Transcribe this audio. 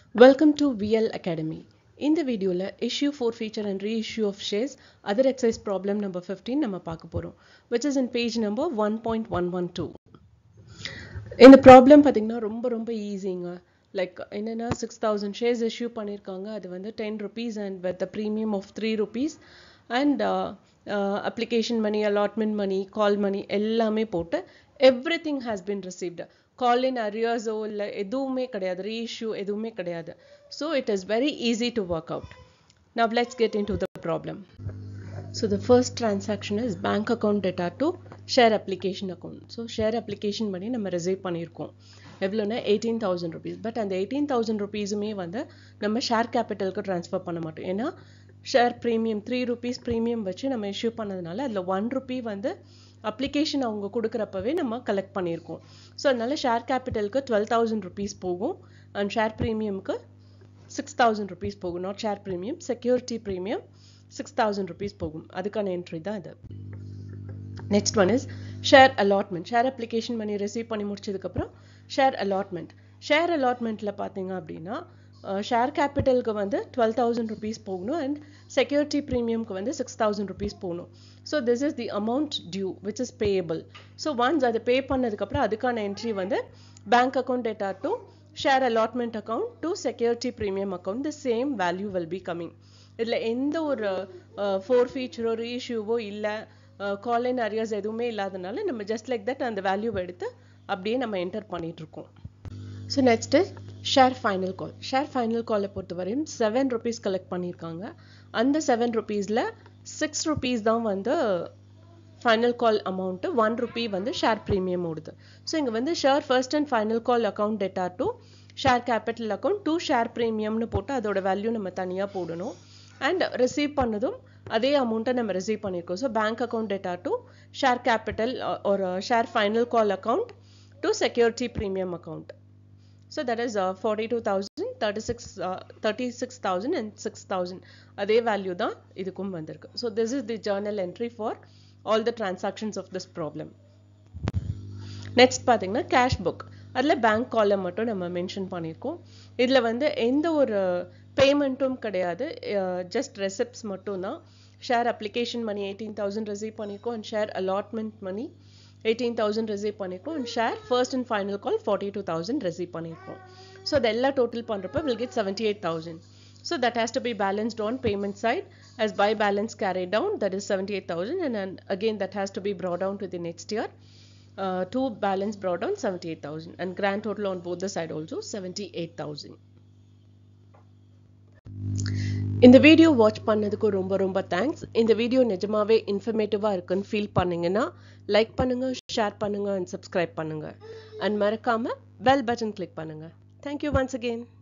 Welcome to VL Academy. இந்த வீடியோல issue forfeiture and reissue of shares other exercise problem number 15 நம்ம பார்க்க போறோம் which is in page number 1.112. இந்த problem பார்த்தீங்கன்னா ரொம்ப ரொம்ப ஈஸிங்க லைக் என்னென்னா சிக்ஸ் தௌசண்ட் ஷேர்ஸ் இஷ்யூ பண்ணியிருக்காங்க அது வந்து ten rupees and with premium of three rupees and application money allotment money call money எல்லாமே போட்டு everything has been received call in அரியர்ஸோ இல்லை எதுவுமே கிடையாது ரீஇஷ்யூ எதுவுமே கிடையாது so it is very easy to work out now let's get into the problem So the first transaction is bank account data to share application account. So share application பண்ணி நம்ம receive பண்ணியிருக்கோம் எவ்வளோன்னா eighteen thousand rupees but அந்த eighteen thousand ருபீஸுமே வந்து நம்ம share கேபிட்டலுக்கு transfer பண்ண மாட்டோம் ஏன்னா share premium three rupees premium வச்சு நம்ம இஷ்யூ பண்ணதுனால அதில் ஒன் ருபி வந்து அப்ளிகேஷன் அவங்க கொடுக்குறப்பவே நம்ம கலெக்ட் பண்ணியிருக்கோம் ஸோ அதனால ஷேர் கேபிட்டலுக்கு டுவெல் தௌசண்ட் ருபீஸ் போகும் அண்ட் ஷேர் ப்ரீமியம்க்கு சிக்ஸ் தௌசண்ட் ருபீஸ் போகும் not share premium security premium six thousand rupees போகும் அதுக்கான என்ட்ரி தான் இது next one is share allotment share application பண்ணி ரிசீவ் பண்ணி முடிச்சதுக்கப்புறம் ஷேர் அலாட்மெண்ட் ஷேர் அலாட்மெண்ட்டில் பார்த்தீங்க அப்படின்னா ஷேர் கேபிட்டலுக்கு வந்து டுவெல் தௌசண்ட் ருபீஸ் போகணும் அண்ட் செக்யூரிட்டி ப்ரீமியம்க்கு வந்து சிக்ஸ் தௌசண்ட் ருபீஸ் போகணும் so this is the amount due which is payable so once அதை பே பண்ணதுக்கப்புறம் அதுக்கான என்ட்ரி வந்து bank account data to share allotment account to security premium account the same value will be coming இதில் எந்த ஒரு four ஃபீச்சரோ ரீஇஷ்யூவோ இல்லை காலின் arrears எதுவுமே இல்லாதனால நம்ம ஜஸ்ட் லைக் தட் அந்த வேல்யூவை எடுத்து அப்படியே நம்ம என்டர் பண்ணிட்டு இருக்கோம் so next share final call share final காலை பொறுத்தவரையும் செவன் ருபீஸ் கலெக்ட் பண்ணியிருக்காங்க அந்த செவன் ருபீஸில் சிக்ஸ் ருபீஸ் தான் வந்து ஃபைனல் கால் அமௌண்ட்டு ஒன் ருபி வந்து ஷேர் ப்ரீமியம் ஓடுது ஸோ இங்கே வந்து share first and final call account data to share capital account to share ப்ரீமியம்னு போட்டு அதோட வேல்யூ நம்ம தனியாக போடணும் அண்ட் ரிசீவ் பண்ணதும் அதே அமௌண்ட்டை நம்ம ரிசீவ் பண்ணியிருக்கோம் so bank account data to share capital ஒரு share final call account to security premium account so that is forty two thousand thirty six thirty six thousand and six thousand அதே value தான் இதுக்கும் வந்திருக்கு so this is the journal entry for all the transactions of this problem next பார்த்தீங்கன்னா cash book அதில் bank காலம் மட்டும் நம்ம mention பண்ணியிருக்கோம் இதில் வந்து எந்த ஒரு பேமெண்ட்டும் கிடையாது ஜஸ்ட் ரெசிப்ட்ஸ் மட்டும்தான் share application money eighteen thousand receive பண்ணியிருக்கோம் and share allotment money eighteen thousand receive பண்ணியிருக்கோம் and share first and final call forty two thousand receive பண்ணியிருக்கோம் ஸோ அதெல்லாம் டோட்டல் பண்ணுறப்ப will get seventy eight thousand so that has to be balanced on payment side as by balance carried down that is 78000 and, and again that has to be brought down to the next year uh, to balance brought down 78000 and grand total on both the side also 78000 இந்த video watch பண்ணதுக்கு ரொம்ப ரொம்ப thanks இந்த video நிஜமாவே இன்ஃபர்மேட்டிவாக இருக்குன்னு feel பண்ணீங்கன்னா like பண்ணுங்க share பண்ணுங்க அண்ட் சப்ஸ்கிரைப் பண்ணுங்க அண்ட் மறக்காம பெல் பட்டன் கிளிக் பண்ணுங்க தேங்க்யூ ஒன்ஸ் அகெயின்